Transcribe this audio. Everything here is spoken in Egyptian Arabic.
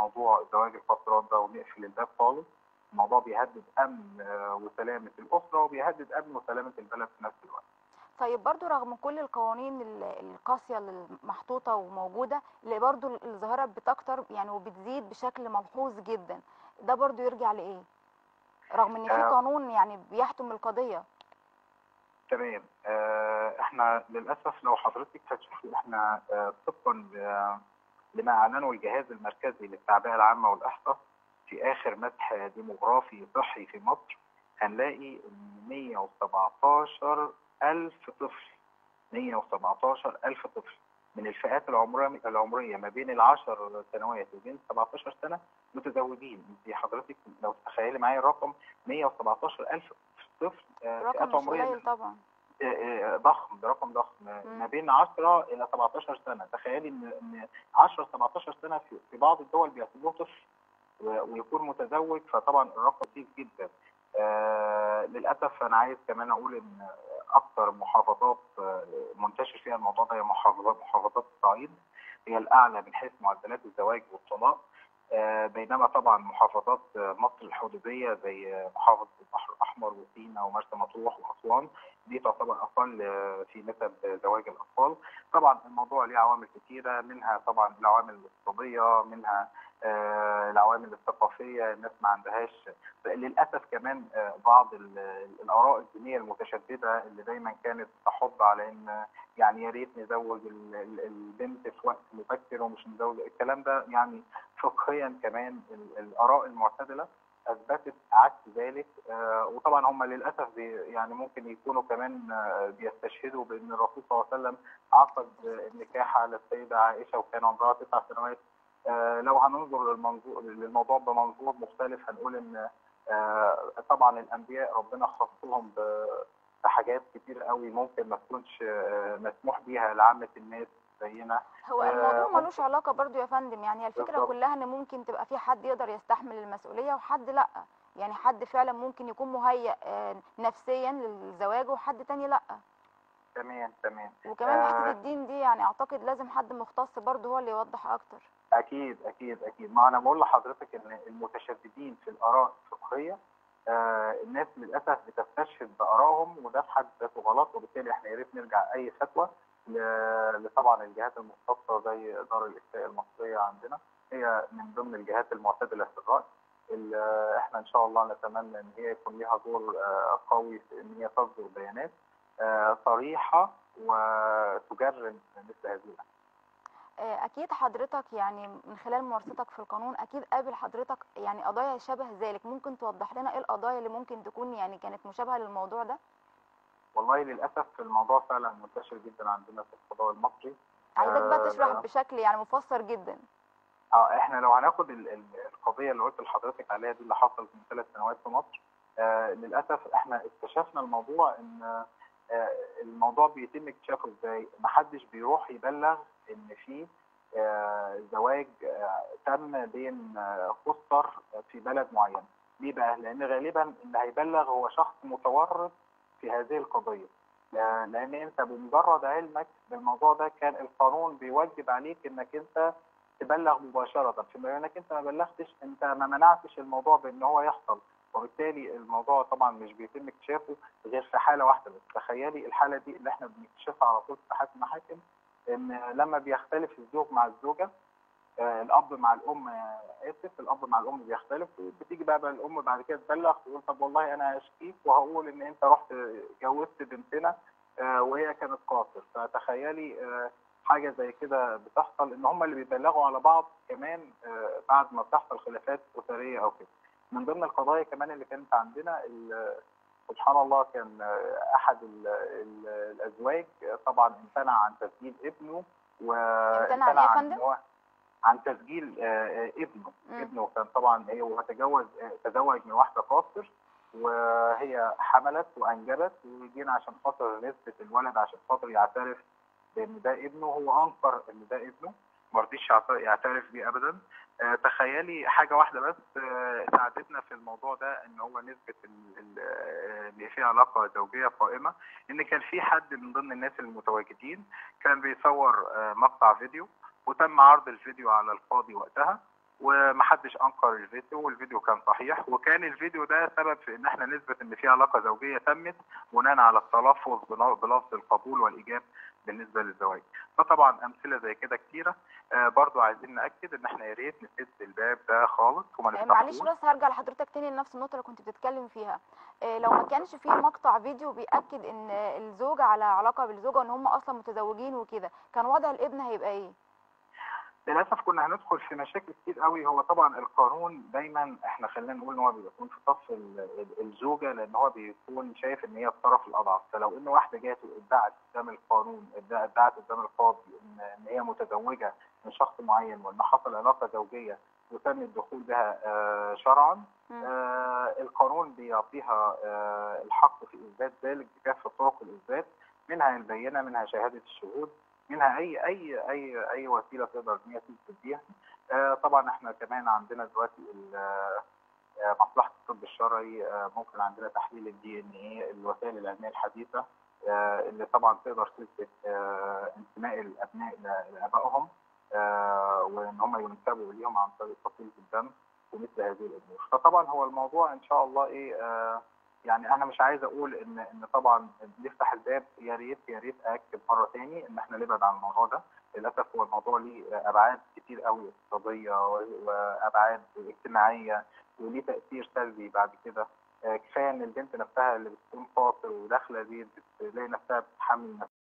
موضوع زواج الفترات ده ونقفل الباب خالص الموضوع بيهدد امن آه، وسلامه الاسره وبيهدد امن وسلامه البلد في نفس الوقت طيب برضو رغم كل القوانين ال- القاسية اللي محطوطة وموجودة اللي برضو الظاهرة بتكتر يعني وبتزيد بشكل ملحوظ جدا ده برضو يرجع لإيه؟ رغم إن في آه. قانون يعني بيحتم القضية تمام آه، احنا للاسف لو حضرتك هتشوفي احنا آه، طبقا ل- لما اعلنه الجهاز المركزي للتعبئه العامه والاحصاء في اخر مسح ديموغرافي صحي في مصر هنلاقي ان 117 الف طفل 117 الف طفل من الفئات العمريه العمريه ما بين العشر سنوات وبين 17 سنه متزوجين انت حضرتك لو تخيلي معايا الرقم 117 الف طفل آه، فئات رقم مش عمريه قليل طبعا آه، آه، ضخم ده رقم ضخم مم. ما بين 10 الى 17 سنه تخيلي ان ان 10 17 سنه في في بعض الدول بيعتبروه طفل و- ويكون متزوج فطبعا الرقم كتير جدا آه للاسف انا عايز كمان اقول ان اكثر محافظات آه، منتشر فيها الموضوع ده هي محافظات محافظات الصعيد هي الاعلى من حيث معدلات الزواج والطلاق آه، بينما طبعا محافظات آه، مصر الحدوديه زي آه، محافظه البحر الاحمر وسينا ومرسى مطروح واسوان دي تعتبر اقل آه، في نسب زواج الاطفال طبعا الموضوع ليه عوامل كثيره منها طبعا العوامل الاقتصاديه منها آه، العوامل الثقافيه الناس ما عندهاش للاسف كمان آه، بعض ال- الاراء الدينيه المتشدده اللي دايما كانت تحض على ان يعني يا ريت نزوج ال- ال- البنت في وقت مبكر ومش نزوج الكلام ده يعني فقهيا كمان ال- الاراء المعتدله اثبتت عكس ذلك آه، وطبعا هم للاسف بي يعني ممكن يكونوا كمان آه، بيستشهدوا بان الرسول صلى الله عليه وسلم عقد آه، النكاح على السيده عائشه وكان عمرها تسع سنوات آه، لو هننظر للمنظور للموضوع بمنظور مختلف هنقول ان آه، طبعا الانبياء ربنا خصهم ب- بحاجات كتير قوي ممكن ما تكونش آه، مسموح بيها لعامه الناس زينا هو آه، الموضوع ممكن- ملوش علاقة برضو يا فندم يعني هي الفكرة بالظبط. كلها ان ممكن تبقى في حد يقدر يستحمل المسؤولية وحد لا يعني حد فعلا ممكن يكون مهيأ آه، نفسيا للزواج وحد تاني لا تمام تمام وكمان آه. حتة الدين دي يعني اعتقد لازم حد مختص برضو هو اللي يوضح اكتر اكيد اكيد اكيد ما انا بقول لحضرتك ان المتشددين في الاراء الفقهيه آه الناس للاسف بتستشهد بارائهم وده في حد ذاته غلط وبالتالي احنا يا ريت نرجع اي فتوى ل- لطبعا الجهات المختصه زي دار الافتاء المصريه عندنا هي من ضمن الجهات المعتدله في الراي ال- احنا ان شاء الله نتمنى ان هي يكون لها دور آه، قوي في ان هي تصدر بيانات آه، صريحه وتجرم مثل هذه الأحداث. آه، اكيد حضرتك يعني من خلال ممارستك في القانون اكيد قابل حضرتك يعني قضايا شبه ذلك ممكن توضح لنا ايه القضايا اللي ممكن تكون يعني كانت مشابهة للموضوع ده والله للاسف الموضوع فعلا منتشر جدا عندنا في القضاء المصري عايزك بقى آه، تشرح بشكل يعني مفسر جدا اه احنا لو هناخد ال- ال- القضيه اللي قلت لحضرتك عليها دي اللي حصلت من ثلاث سنوات في مصر آه للاسف احنا اكتشفنا الموضوع ان آه الموضوع بيتم اكتشافه ازاي؟ محدش بيروح يبلغ ان في آه زواج آه تم بين آه اسر في بلد معين. ليه بقى؟ لان غالبا اللي هيبلغ هو شخص متورط في هذه القضيه. آه، لان انت بمجرد علمك بالموضوع ده كان القانون بيوجب عليك انك انت تبلغ مباشرة فيما انك انت ما بلغتش انت ما منعتش الموضوع بان هو يحصل وبالتالي الموضوع طبعا مش بيتم اكتشافه غير في حالة واحدة بس تخيلي الحالة دي اللي احنا بنكتشفها على طول في حاكم محاكم ان لما بيختلف الزوج مع الزوجة آه، الاب مع الام آه، اسف الاب مع الام بيختلف بتيجي بقى, بقى الام بعد كده تبلغ تقول طب والله انا هشكيك وهقول ان انت رحت جوزت بنتنا آه، وهي كانت قاصر فتخيلي آه، حاجه زي كده بتحصل ان هم اللي بيبلغوا على بعض كمان آه، بعد ما بتحصل خلافات اسريه او كده من ضمن القضايا كمان اللي كانت عندنا ال- سبحان الله كان آه، احد ال- ال- الازواج آه، طبعا امتنع عن تسجيل ابنه امتنع عن إيه يا عن فندم؟ هو- عن تسجيل آه، آه، ابنه مم. ابنه كان طبعا هي وتجوز آه، تزوج من واحده قاصر وهي حملت وانجبت وجينا عشان خاطر نثبت الولد عشان خاطر يعترف بان ده ابنه هو انكر ان ده ابنه ما رضيش يعت- يعترف بيه ابدا آه، تخيلي حاجه واحده بس آه، ساعدتنا في الموضوع ده ان هو نثبت ال- ال- آه، ان في علاقه زوجيه قائمه ان كان في حد من ضمن الناس المتواجدين كان بيصور آه، مقطع فيديو وتم عرض الفيديو على القاضي وقتها ومحدش انكر الفيديو والفيديو كان صحيح وكان الفيديو ده سبب في ان احنا نثبت ان في علاقه زوجيه تمت بناء على التلفظ بن- بلفظ القبول والايجاب بالنسبه للزواج فطبعا امثله زي كده كتيره آه برضو عايزين ناكد ان احنا يا ريت نسد الباب ده خالص وما آه، معلش نفتحوش بس هرجع لحضرتك تاني لنفس النقطة اللي كنت بتتكلم فيها آه، لو ما كانش في مقطع فيديو بيأكد ان الزوج على علاقة بالزوجة وان هم اصلا متزوجين وكده كان وضع الابن هيبقى ايه للاسف كنا هندخل في مشاكل كتير قوي هو طبعا القانون دايما احنا خلينا نقول ان هو بيكون في صف ال- ال- الزوجه لان هو بيكون شايف ان هي الطرف الاضعف فلو ان واحده جات وادعت قدام القانون ادع- ادعت قدام القاضي ان ان هي متزوجه من شخص معين وان حصل علاقه زوجيه وتم الدخول بها آه، شرعا مم. آه، القانون بيعطيها آه، الحق في اثبات ذلك بكافه طرق الاثبات منها البينه منها شهاده الشهود منها اي اي اي اي وسيله تقدر ان هي تثبت بيها آه، طبعا احنا كمان عندنا دلوقتي ال- آه، مصلحه الطب الشرعي آه، ممكن عندنا تحليل الدي ان ايه الوسائل العلميه الحديثه آه، اللي طبعا تقدر تثبت آه، انتماء الابناء ل- لابائهم آه، وان هم ينسبوا ليهم عن طريق فصيله الدم ومثل هذه الامور فطبعا هو الموضوع ان شاء الله ايه آه، يعني انا مش عايز اقول ان ان طبعا نفتح الباب يا ريت يا ريت اكد مره تاني ان احنا نبعد عن الموضوع ده للاسف هو الموضوع ليه ابعاد كتير قوي اقتصاديه و- وابعاد اجتماعيه وليه تاثير سلبي بعد كده آه، كفايه ان البنت نفسها اللي بتكون فاصل وداخله دي بتلاقي نفسها بتتحمل